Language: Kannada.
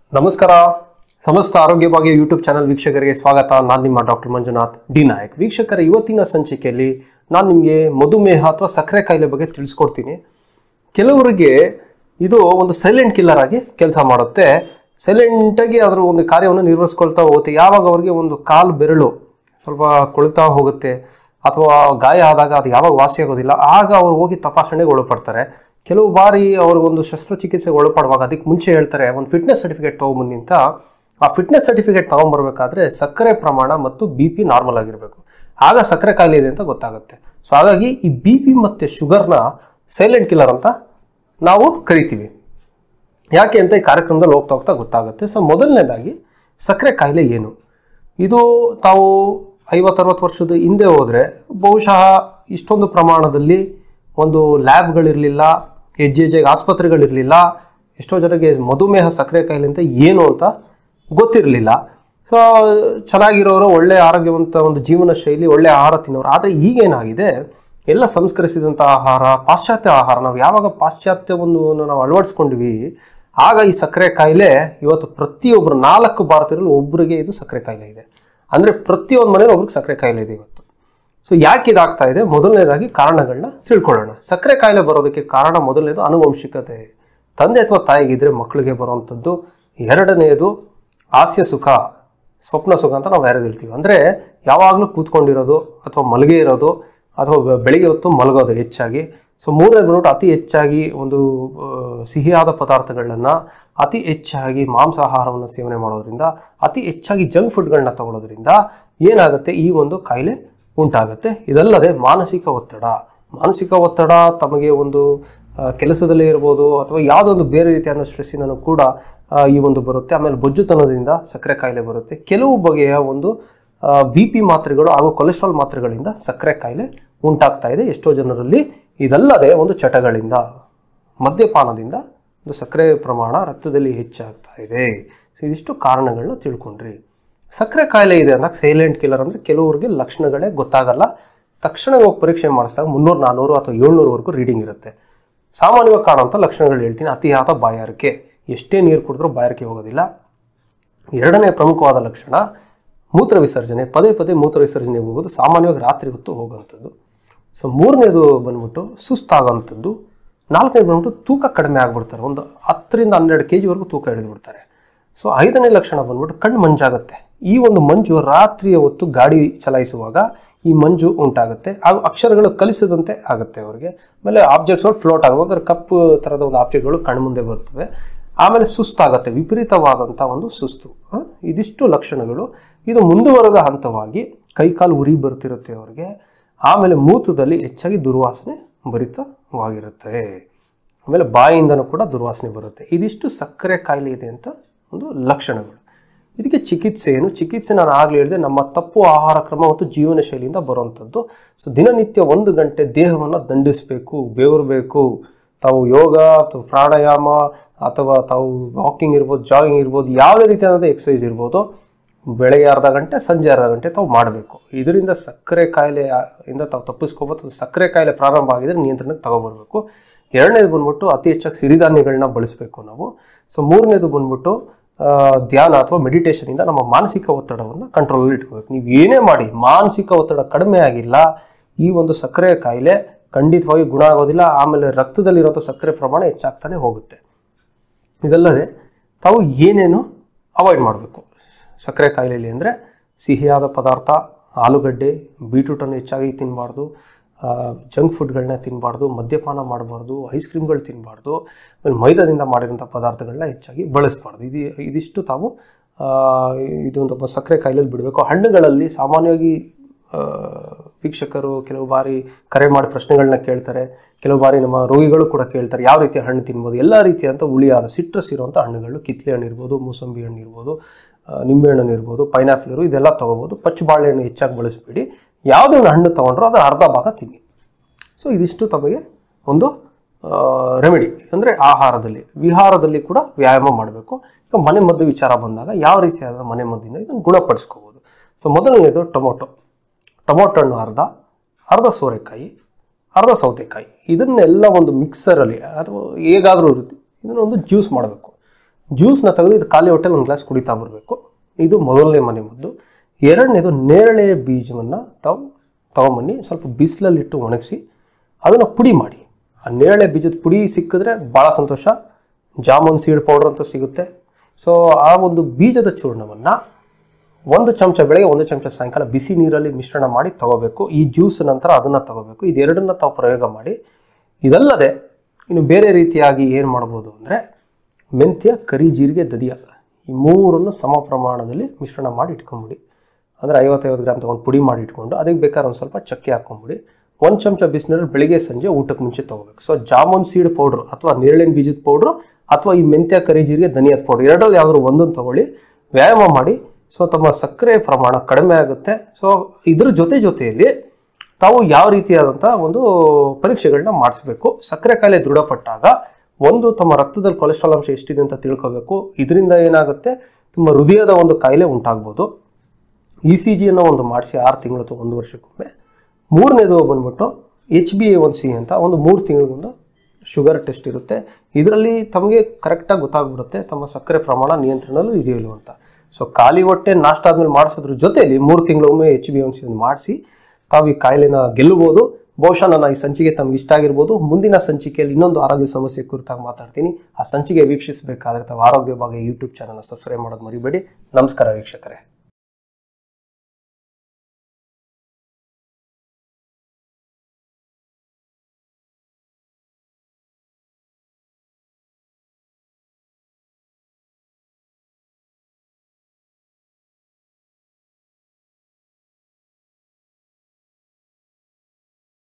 ನಮಸ್ಕಾರ ಸಮಸ್ತ ಆರೋಗ್ಯ ಭಾಗ್ಯ ಯೂಟ್ಯೂಬ್ ಚಾನಲ್ ವೀಕ್ಷಕರಿಗೆ ಸ್ವಾಗತ ನಾನು ನಿಮ್ಮ ಡಾಕ್ಟರ್ ಮಂಜುನಾಥ್ ಡಿ ನಾಯಕ್ ವೀಕ್ಷಕರ ಇವತ್ತಿನ ಸಂಚಿಕೆಯಲ್ಲಿ ನಾನು ನಿಮಗೆ ಮಧುಮೇಹ ಅಥವಾ ಸಕ್ಕರೆ ಕಾಯಿಲೆ ಬಗ್ಗೆ ತಿಳಿಸ್ಕೊಡ್ತೀನಿ ಕೆಲವರಿಗೆ ಇದು ಒಂದು ಸೈಲೆಂಟ್ ಕಿಲ್ಲರ್ ಆಗಿ ಕೆಲಸ ಮಾಡುತ್ತೆ ಸೈಲೆಂಟಾಗಿ ಅದರ ಒಂದು ಕಾರ್ಯವನ್ನು ನಿರ್ವಹಿಸ್ಕೊಳ್ತಾ ಹೋಗುತ್ತೆ ಯಾವಾಗ ಅವರಿಗೆ ಒಂದು ಕಾಲು ಬೆರಳು ಸ್ವಲ್ಪ ಕೊಳ್ತಾ ಹೋಗುತ್ತೆ ಅಥವಾ ಗಾಯ ಆದಾಗ ಅದು ಯಾವಾಗ ವಾಸಿ ಆಗೋದಿಲ್ಲ ಆಗ ಅವರು ಹೋಗಿ ತಪಾಸಣೆಗೆ ಒಳಪಡ್ತಾರೆ ಕೆಲವು ಬಾರಿ ಅವ್ರಿಗೊಂದು ಶಸ್ತ್ರಚಿಕಿತ್ಸೆಗೆ ಒಳಪಡುವಾಗ ಅದಕ್ಕೆ ಮುಂಚೆ ಹೇಳ್ತಾರೆ ಒಂದು ಫಿಟ್ನೆಸ್ ಸರ್ಟಿಫಿಕೇಟ್ ತೊಗೊಂಬನ್ನಿ ಅಂತ ಆ ಫಿಟ್ನೆಸ್ ಸರ್ಟಿಫಿಕೇಟ್ ತೊಗೊಂಬರ್ಬೇಕಾದ್ರೆ ಸಕ್ಕರೆ ಪ್ರಮಾಣ ಮತ್ತು ಬಿ ಪಿ ನಾರ್ಮಲ್ ಆಗಿರಬೇಕು ಆಗ ಸಕ್ಕರೆ ಕಾಯಿಲೆ ಇದೆ ಅಂತ ಗೊತ್ತಾಗುತ್ತೆ ಸೊ ಹಾಗಾಗಿ ಈ ಬಿ ಪಿ ಮತ್ತು ಶುಗರ್ನ ಸೈಲೆಂಟ್ ಕಿಲ್ಲರ್ ಅಂತ ನಾವು ಕರಿತೀವಿ ಯಾಕೆ ಅಂತ ಈ ಕಾರ್ಯಕ್ರಮದಲ್ಲಿ ಹೋಗ್ತಾ ಹೋಗ್ತಾ ಗೊತ್ತಾಗುತ್ತೆ ಸೊ ಮೊದಲನೇದಾಗಿ ಸಕ್ಕರೆ ಕಾಯಿಲೆ ಏನು ಇದು ತಾವು ಐವತ್ತರವತ್ತು ವರ್ಷದ ಹಿಂದೆ ಹೋದರೆ ಬಹುಶಃ ಇಷ್ಟೊಂದು ಪ್ರಮಾಣದಲ್ಲಿ ಒಂದು ಲ್ಯಾಬ್ಗಳಿರಲಿಲ್ಲ ಹೆಜ್ಜೆ ಹೆಜ್ಜೆಗೆ ಆಸ್ಪತ್ರೆಗಳಿರಲಿಲ್ಲ ಎಷ್ಟೋ ಜನಕ್ಕೆ ಮಧುಮೇಹ ಸಕ್ಕರೆ ಕಾಯಿಲೆ ಅಂತ ಏನು ಅಂತ ಗೊತ್ತಿರಲಿಲ್ಲ ಸೊ ಚೆನ್ನಾಗಿರೋರು ಒಳ್ಳೆ ಆರೋಗ್ಯವಂತ ಒಂದು ಜೀವನ ಶೈಲಿ ಒಳ್ಳೆ ಆಹಾರ ತಿನ್ನೋರು ಆದರೆ ಈಗೇನಾಗಿದೆ ಎಲ್ಲ ಸಂಸ್ಕರಿಸಿದಂಥ ಆಹಾರ ಪಾಶ್ಚಾತ್ಯ ಆಹಾರ ನಾವು ಯಾವಾಗ ಪಾಶ್ಚಾತ್ಯವನ್ನು ನಾವು ಅಳವಡಿಸ್ಕೊಂಡ್ವಿ ಆಗ ಈ ಸಕ್ಕರೆ ಕಾಯಿಲೆ ಇವತ್ತು ಪ್ರತಿಯೊಬ್ಬರು ನಾಲ್ಕು ಭಾರತೀಯರಲ್ಲಿ ಒಬ್ಬರಿಗೆ ಇದು ಸಕ್ಕರೆ ಕಾಯಿಲೆ ಇದೆ ಅಂದರೆ ಪ್ರತಿಯೊಂದು ಮನೇಲಿ ಒಬ್ರಿಗೆ ಸಕ್ಕರೆ ಕಾಯಿಲೆ ಇದೆ ಇವತ್ತು ಸೊ ಯಾಕೆ ಇದಾಗ್ತಾ ಇದೆ ಮೊದಲನೇದಾಗಿ ಕಾರಣಗಳನ್ನ ತಿಳ್ಕೊಳ್ಳೋಣ ಸಕ್ಕರೆ ಕಾಯಿಲೆ ಬರೋದಕ್ಕೆ ಕಾರಣ ಮೊದಲನೇದು ಆನುವಂಶಿಕತೆ ತಂದೆ ಅಥವಾ ತಾಯಿಗಿದ್ರೆ ಮಕ್ಕಳಿಗೆ ಬರುವಂಥದ್ದು ಎರಡನೆಯದು ಹಾಸ್ಯ ಸುಖ ಸ್ವಪ್ನ ಸುಖ ಅಂತ ನಾವು ಯಾರು ಹೇಳ್ತೀವಿ ಅಂದರೆ ಯಾವಾಗಲೂ ಕೂತ್ಕೊಂಡಿರೋದು ಅಥವಾ ಮಲಗೆ ಇರೋದು ಅಥವಾ ಬೆ- ಬೆಳಿಗ್ಗೆ ಹೊತ್ತು ಮಲಗೋದು ಹೆಚ್ಚಾಗಿ ಸೊ ಮೂರನೇ ಬಂದ್ಬಿಟ್ಟು ಅತಿ ಹೆಚ್ಚಾಗಿ ಒಂದು ಆ, ಸಿಹಿಯಾದ ಪದಾರ್ಥಗಳನ್ನ ಅತಿ ಹೆಚ್ಚಾಗಿ ಮಾಂಸಾಹಾರವನ್ನು ಸೇವನೆ ಮಾಡೋದ್ರಿಂದ ಅತಿ ಹೆಚ್ಚಾಗಿ ಜಂಕ್ ಫುಡ್ಗಳನ್ನ ತಗೊಳ್ಳೋದ್ರಿಂದ ಏನಾಗುತ್ತೆ ಈ ಒಂದು ಕಾಯಿಲೆ ಉಂಟಾಗುತ್ತೆ ಇದಲ್ಲದೆ ಮಾನಸಿಕ ಒತ್ತಡ ಮಾನಸಿಕ ಒತ್ತಡ ತಮಗೆ ಒಂದು ಆ, ಕೆಲಸದಲ್ಲೇ ಇರ್ಬೋದು ಅಥವಾ ಯಾವುದೋ ಒಂದು ಬೇರೆ ರೀತಿಯಾದ ಸ್ಟ್ರೆಸ್ಸಿನೂ ಕೂಡ ಆ, ಈ ಒಂದು ಬರುತ್ತೆ ಆಮೇಲೆ ಬೊಜ್ಜುತನದಿಂದ ಸಕ್ಕರೆ ಕಾಯಿಲೆ ಬರುತ್ತೆ ಕೆಲವು ಬಗೆಯ ಒಂದು ಬಿ ಪಿ ಮಾತ್ರೆಗಳು ಹಾಗೂ ಕೊಲೆಸ್ಟ್ರಾಲ್ ಮಾತ್ರೆಗಳಿಂದ ಸಕ್ಕರೆ ಕಾಯಿಲೆ ಉಂಟಾಗ್ತಾ ಇದೆ ಎಷ್ಟೋ ಜನರಲ್ಲಿ ಇದಲ್ಲದೆ ಒಂದು ಚಟಗಳಿಂದ ಮದ್ಯಪಾನದಿಂದ ಒಂದು ಸಕ್ಕರೆ ಪ್ರಮಾಣ ರಕ್ತದಲ್ಲಿ ಹೆಚ್ಚಾಗ್ತಾ ಇದೆ ಸೊ ಇದಿಷ್ಟು ಕಾರಣಗಳನ್ನ ತಿಳ್ಕೊಂಡ್ರಿ ಸಕ್ಕರೆ ಕಾಯಿಲೆ ಇದೆ ಅಂದಾಗ ಸೈಲೆಂಟ್ ಕಿಲ್ಲರ್ ಅಂದರೆ ಕೆಲವರಿಗೆ ಲಕ್ಷಣಗಳೇ ಗೊತ್ತಾಗಲ್ಲ ತಕ್ಷಣ ಹೋಗಿ ಪರೀಕ್ಷೆ ಮಾಡಿಸಿದಾಗ ಮುನ್ನೂರು ನಾನ್ನೂರು ಅಥವಾ ಏಳ್ನೂರವರೆಗೂ ರೀಡಿಂಗ್ ಇರುತ್ತೆ ಸಾಮಾನ್ಯವಾಗಿ ಕಾಣುವಂಥ ಲಕ್ಷಣಗಳು ಹೇಳ್ತೀನಿ ಅತಿಯಾದ ಬಾಯಾರಿಕೆ ಎಷ್ಟೇ ನೀರು ಕುಡಿದ್ರೂ ಬಾಯಾರಿಕೆ ಹೋಗೋದಿಲ್ಲ ಎರಡನೇ ಪ್ರಮುಖವಾದ ಲಕ್ಷಣ ಮೂತ್ರ ವಿಸರ್ಜನೆ ಪದೇ ಪದೇ ಮೂತ್ರ ವಿಸರ್ಜನೆಗೆ ಹೋಗೋದು ಸಾಮಾನ್ಯವಾಗಿ ರಾತ್ರಿ ಹೊತ್ತು ಹೋಗುವಂಥದ್ದು ಸೊ ಮೂರನೇದು ಬಂದ್ಬಿಟ್ಟು ಸುಸ್ತಾಗೋವಂಥದ್ದು ನಾಲ್ಕನೇದು ಬಂದ್ಬಿಟ್ಟು ತೂಕ ಕಡಿಮೆ ಆಗ್ಬಿಡ್ತಾರೆ ಒಂದು ಹತ್ತರಿಂದ ಹನ್ನೆರಡು ಕೆ ಜಿವರೆಗೂ ತೂಕ ಹಿಡಿದು ಬಿಡ್ತಾರೆ ಸೊ ಐದನೇ ಲಕ್ಷಣ ಬಂದ್ಬಿಟ್ಟು ಕಣ್ಣು ಮಂಜಾಗುತ್ತೆ ಈ ಒಂದು ಮಂಜು ರಾತ್ರಿಯ ಹೊತ್ತು ಗಾಡಿ ಚಲಾಯಿಸುವಾಗ ಈ ಮಂಜು ಉಂಟಾಗುತ್ತೆ ಹಾಗೂ ಅಕ್ಷರಗಳು ಕಲಿಸದಂತೆ ಆಗುತ್ತೆ ಅವರಿಗೆ ಆಮೇಲೆ ಆಬ್ಜೆಕ್ಟ್ಸ್ಗಳು ಫ್ಲೋಟ್ ಆಗುವಾಗ ಕಪ್ಪು ಥರದ ಒಂದು ಆಬ್ಜೆಕ್ಟ್ಗಳು ಕಣ್ಣು ಮುಂದೆ ಬರ್ತವೆ ಆಮೇಲೆ ಸುಸ್ತಾಗತ್ತೆ ವಿಪರೀತವಾದಂಥ ಒಂದು ಸುಸ್ತು ಹ? ಇದಿಷ್ಟು ಲಕ್ಷಣಗಳು ಇದು ಮುಂದುವರೆದ ಹಂತವಾಗಿ ಕೈಕಾಲು ಉರಿ ಬರ್ತಿರುತ್ತೆ ಅವರಿಗೆ ಆಮೇಲೆ ಮೂತ್ರದಲ್ಲಿ ಹೆಚ್ಚಾಗಿ ದುರ್ವಾಸನೆ ಭರಿತವಾಗಿರುತ್ತೆ ಆಮೇಲೆ ಬಾಯಿಯಿಂದನೂ ಕೂಡ ದುರ್ವಾಸನೆ ಬರುತ್ತೆ ಇದಿಷ್ಟು ಸಕ್ಕರೆ ಕಾಯಿಲೆ ಇದೆ ಅಂತ ಒಂದು ಲಕ್ಷಣಗಳು ಇದಕ್ಕೆ ಚಿಕಿತ್ಸೆ ಏನು ಚಿಕಿತ್ಸೆ ನಾನು ಆಗಲೇ ಹೇಳಿದೆ ನಮ್ಮ ತಪ್ಪು ಆಹಾರ ಕ್ರಮ ಮತ್ತು ಜೀವನ ಶೈಲಿಯಿಂದ ಬರುವಂಥದ್ದು ಸೊ ದಿನನಿತ್ಯ ಒಂದು ಗಂಟೆ ದೇಹವನ್ನು ದಂಡಿಸಬೇಕು ಬೇವರಬೇಕು ತಾವು ಯೋಗ ಅಥವಾ ಪ್ರಾಣಾಯಾಮ ಅಥವಾ ತಾವು ವಾಕಿಂಗ್ ಇರ್ಬೋದು ಜಾಗಿಂಗ್ ಇರ್ಬೋದು ಯಾವುದೇ ರೀತಿಯಾದ ಎಕ್ಸಸೈಸ್ ಇರ್ಬೋದು ಬೆಳಗ್ಗೆ ಅರ್ಧ ಗಂಟೆ ಸಂಜೆ ಅರ್ಧ ಗಂಟೆ ತಾವು ಮಾಡಬೇಕು ಇದರಿಂದ ಸಕ್ಕರೆ ಕಾಯಿಲೆ ಇಂದ ತಾವು ತಪ್ಪಿಸ್ಕೋಬೋದು ಸಕ್ಕರೆ ಕಾಯಿಲೆ ಪ್ರಾರಂಭ ಆಗಿದ್ರೆ ನಿಯಂತ್ರಣಕ್ಕೆ ತಗೊಬರ್ಬೇಕು ಎರಡನೇದು ಬಂದ್ಬಿಟ್ಟು ಅತಿ ಹೆಚ್ಚಾಗಿ ಸಿರಿಧಾನ್ಯಗಳನ್ನ ಬಳಸಬೇಕು ನಾವು ಸೊ ಮೂರನೇದು ಬಂದ್ಬಿಟ್ಟು ಆ, ಧ್ಯಾನ ಅಥವಾ ಮೆಡಿಟೇಷನಿಂದ ನಮ್ಮ ಮಾನಸಿಕ ಒತ್ತಡವನ್ನು ಕಂಟ್ರೋಲಲ್ಲಿ ಇಟ್ಕೋಬೇಕು ನೀವು ಏನೇ ಮಾಡಿ ಮಾನಸಿಕ ಒತ್ತಡ ಕಡಿಮೆ ಆಗಿಲ್ಲ ಈ ಒಂದು ಸಕ್ಕರೆ ಕಾಯಿಲೆ ಖಂಡಿತವಾಗಿ ಗುಣ ಆಗೋದಿಲ್ಲ ಆಮೇಲೆ ರಕ್ತದಲ್ಲಿರುವಂಥ ಸಕ್ಕರೆ ಪ್ರಮಾಣ ಹೆಚ್ಚಾಗ್ತಾನೆ ಹೋಗುತ್ತೆ ಇದಲ್ಲದೆ ತಾವು ಏನೇನು ಅವಾಯ್ಡ್ ಮಾಡಬೇಕು ಸಕ್ಕರೆ ಕಾಯಿಲೆಯಲ್ಲಿ ಅಂದರೆ ಸಿಹಿಯಾದ ಪದಾರ್ಥ ಆಲೂಗಡ್ಡೆ ಬೀಟ್ರೂಟನ್ನು ಹೆಚ್ಚಾಗಿ ತಿನ್ನಬಾರ್ದು ಜಂಕ್ ಫುಡ್ಗಳನ್ನ ತಿನ್ನಬಾರ್ದು ಮದ್ಯಪಾನ ಮಾಡಬಾರ್ದು ಐಸ್ ಕ್ರೀಮ್ಗಳು ತಿನ್ನಬಾರ್ದು ಆಮೇಲೆ ಮೈದಾದಿಂದ ಮಾಡಿರೋಂಥ ಪದಾರ್ಥಗಳನ್ನ ಹೆಚ್ಚಾಗಿ ಬಳಸಬಾರ್ದು ಇದು ಇದಿಷ್ಟು ತಾವು ಆ, ಇದೊಂದು ಒಬ್ಬ ಸಕ್ಕರೆ ಕಾಯಿಲೆಯಲ್ಲಿ ಬಿಡಬೇಕು ಹಣ್ಣುಗಳಲ್ಲಿ ಸಾಮಾನ್ಯವಾಗಿ ಆ, ವೀಕ್ಷಕರು ಕೆಲವು ಬಾರಿ ಕರೆ ಮಾಡಿ ಪ್ರಶ್ನೆಗಳನ್ನ ಕೇಳ್ತಾರೆ ಕೆಲವು ಬಾರಿ ನಮ್ಮ ರೋಗಿಗಳು ಕೂಡ ಕೇಳ್ತಾರೆ ಯಾವ ರೀತಿಯ ಹಣ್ಣು ತಿನ್ಬೋದು ಎಲ್ಲ ರೀತಿಯಂಥ ಹುಳಿಯಾದ ಸಿಟ್ರಸ್ ಇರುವಂಥ ಹಣ್ಣುಗಳು ಕಿತ್ಲೆ ಹಣ್ಣು ಇರ್ಬೋದು ಮೂಸಂಬಿ ಹಣ್ಣು ಇರ್ಬೋದು ಆ, ನಿಂಬೆಹಣ್ಣು ಇರ್ಬೋದು ಪೈನಾಪಲ್ ಇರು ಇದೆಲ್ಲ ತೊಗೋಬೋದು ಪಚ್ಚು ಬಾಳೆಹಣ್ಣು ಹೆಚ್ಚಾಗಿ ಬಳಸಬೇಡಿ ಯಾವುದೇ ಒಂದು ಹಣ್ಣು ತೊಗೊಂಡ್ರು ಅದು ಅರ್ಧ ಭಾಗ ತಿನ್ನಿ ಸೊ ಇದಿಷ್ಟು ತಮಗೆ ಒಂದು ರೆಮಿಡಿ ಅಂದರೆ ಆಹಾರದಲ್ಲಿ ವಿಹಾರದಲ್ಲಿ ಕೂಡ ವ್ಯಾಯಾಮ ಮಾಡಬೇಕು ಈಗ ಮನೆ ಮದ್ದು ವಿಚಾರ ಬಂದಾಗ ಯಾವ ರೀತಿಯಾದ ಮನೆ ಮದ್ದಿಂದ ಇದನ್ನು ಗುಣಪಡಿಸ್ಕೋಬೋದು ಸೊ ಮೊದಲನೇದು ಟೊಮೊಟೊ ಟೊಮೊಟೊ ಹಣ್ಣು ಅರ್ಧ ಅರ್ಧ ಸೋರೆಕಾಯಿ ಅರ್ಧ ಸೌತೆಕಾಯಿ ಇದನ್ನೆಲ್ಲ ಒಂದು ಮಿಕ್ಸರಲ್ಲಿ ಅಥವಾ ಹೇಗಾದರೂ ಇರುತ್ತೆ ಇದನ್ನ ಒಂದು ಜ್ಯೂಸ್ ಮಾಡಬೇಕು ಜ್ಯೂಸ್ನ ತೆಗೆದು ಇದು ಖಾಲಿ ಹೊಟ್ಟೆಲಿ ಒಂದು ಗ್ಲಾಸ್ ಕುಡಿತಾ ಬರಬೇಕು ಇದು ಮೊದಲನೇ ಮನೆ ಮದ್ದು ಎರಡನೇದು ನೇರಳೆ ಬೀಜವನ್ನು ತಾವು ತಗೊಂಬನ್ನಿ ಸ್ವಲ್ಪ ಬಿಸಿಲಲ್ಲಿಟ್ಟು ಒಣಗಿಸಿ ಅದನ್ನು ಪುಡಿ ಮಾಡಿ ಆ ನೇರಳೆ ಬೀಜದ ಪುಡಿ ಸಿಕ್ಕಿದ್ರೆ ಭಾಳ ಸಂತೋಷ ಜಾಮೂನ್ ಸೀಡ್ ಪೌಡರ್ ಅಂತ ಸಿಗುತ್ತೆ ಸೊ ಆ ಒಂದು ಬೀಜದ ಚೂರ್ಣವನ್ನು ಒಂದು ಚಮಚ ಬೆಳಗ್ಗೆ ಒಂದು ಚಮಚ ಸಾಯಂಕಾಲ ಬಿಸಿ ನೀರಲ್ಲಿ ಮಿಶ್ರಣ ಮಾಡಿ ತಗೋಬೇಕು ಈ ಜ್ಯೂಸ್ ನಂತರ ಅದನ್ನು ತಗೋಬೇಕು ಇದೆರಡನ್ನ ತಾವು ಪ್ರಯೋಗ ಮಾಡಿ ಇದಲ್ಲದೆ ಇನ್ನು ಬೇರೆ ರೀತಿಯಾಗಿ ಏನು ಮಾಡ್ಬೋದು ಅಂದರೆ ಮೆಂತ್ಯ ಕರಿ ಜೀರಿಗೆ ದದಿಯ ಈ ಮೂರನ್ನು ಸಮ ಪ್ರಮಾಣದಲ್ಲಿ ಮಿಶ್ರಣ ಮಾಡಿ ಇಟ್ಕೊಂಬಿಡಿ ಅಂದರೆ ಐವತ್ತೈವತ್ತು ಗ್ರಾಮ್ ತೊಗೊಂಡು ಪುಡಿ ಮಾಡಿ ಇಟ್ಕೊಂಡು ಅದಕ್ಕೆ ಬೇಕಾದ್ರೆ ಒಂದು ಸ್ವಲ್ಪ ಚಕ್ಕೆ ಹಾಕೊಂಬಿಡಿ ಒಂದು ಚಮಚ ಬಿಸಿನೀರಲ್ಲಿ ಬೆಳಿಗ್ಗೆ ಸಂಜೆ ಊಟಕ್ಕೆ ಮುಂಚೆ ತೊಗೋಬೇಕು ಸೊ ಜಾಮೂನ್ ಸೀಡ್ ಪೌಡ್ರು ಅಥವಾ ನೇರಳೆನ ಬೀಜದ ಪೌಡ್ರು ಅಥವಾ ಈ ಮೆಂತ್ಯ ಕರಿ ಜೀರಿಗೆ ಧನಿಯಾದ ಪೌಡ್ರ್ ಎರಡರಲ್ಲಿ ಯಾವ್ದಾದ್ರು ಒಂದೊಂದು ತಗೊಳ್ಳಿ ವ್ಯಾಯಾಮ ಮಾಡಿ ಸೊ ತಮ್ಮ ಸಕ್ಕರೆ ಪ್ರಮಾಣ ಕಡಿಮೆ ಆಗುತ್ತೆ ಸೊ ಇದ್ರ ಜೊತೆ ಜೊತೆಯಲ್ಲಿ ತಾವು ಯಾವ ರೀತಿಯಾದಂಥ ಒಂದು ಪರೀಕ್ಷೆಗಳನ್ನ ಮಾಡಿಸ್ಬೇಕು ಸಕ್ಕರೆ ಕಾಯಿಲೆ ದೃಢಪಟ್ಟಾಗ ಒಂದು ತಮ್ಮ ರಕ್ತದಲ್ಲಿ ಕೊಲೆಸ್ಟ್ರಾಲ್ ಅಂಶ ಎಷ್ಟಿದೆ ಅಂತ ತಿಳ್ಕೋಬೇಕು ಇದರಿಂದ ಏನಾಗುತ್ತೆ ತುಂಬ ಹೃದಯದ ಒಂದು ಕಾಯಿಲೆ ಉಂಟಾಗ್ಬೋದು ಇ ಸಿ ಜಿಯನ್ನು ಒಂದು ಮಾಡಿಸಿ ಆರು ತಿಂಗಳು ಅಥವಾ ಒಂದು ವರ್ಷಕ್ಕೊಮ್ಮೆ ಮೂರನೇದು ಬಂದ್ಬಿಟ್ಟು H B A one C ಅಂತ ಒಂದು ಮೂರು ತಿಂಗಳಿಗೊಂದು ಶುಗರ್ ಟೆಸ್ಟ್ ಇರುತ್ತೆ ಇದರಲ್ಲಿ ತಮಗೆ ಕರೆಕ್ಟಾಗಿ ಗೊತ್ತಾಗ್ಬಿಡುತ್ತೆ ತಮ್ಮ ಸಕ್ಕರೆ ಪ್ರಮಾಣ ನಿಯಂತ್ರಣಲ್ಲೂ ಇದೆಯೋ ಇಲ್ವೋ ಅಂತ ಸೊ ಖಾಲಿ ಹೊಟ್ಟೆ ನಾಷ್ಟ ಆದ್ಮೇಲೆ ಮಾಡಿಸೋದ್ರ ಜೊತೆಯಲ್ಲಿ ಮೂರು ತಿಂಗಳೊಮ್ಮೆ ಎಚ್ ಬಿ ಒನ್ ಸಿ ಒಂದು ಮಾಡಿಸಿ ತಾವು ಈ ಕಾಯಿಲೆನ ಗೆಲ್ಲಬಹುದು ಬಹುಶಃ ನನ್ನ ಈ ಸಂಚಿಕೆ ತಮ್ಗೆ ಇಷ್ಟ ಆಗಿರ್ಬೋದು ಮುಂದಿನ ಸಂಚಿಕೆಯಲ್ಲಿ ಇನ್ನೊಂದು ಆರೋಗ್ಯ ಸಮಸ್ಯೆ ಕುರಿತಾಗಿ ಮಾತಾಡ್ತೀನಿ ಆ ಸಂಚಿಕೆ ವೀಕ್ಷಿಸಬೇಕಾದ್ರೆ ತಾವು ಆರೋಗ್ಯ ಭಾಗ ಯೂಟ್ಯೂಬ್ ಚಾನಲ್ನ ಸಬ್ಸ್ಕ್ರೈಬ್ ಮಾಡೋದು ಮರಿಬೇಡಿ ನಮಸ್ಕಾರ ವೀಕ್ಷಕರೇ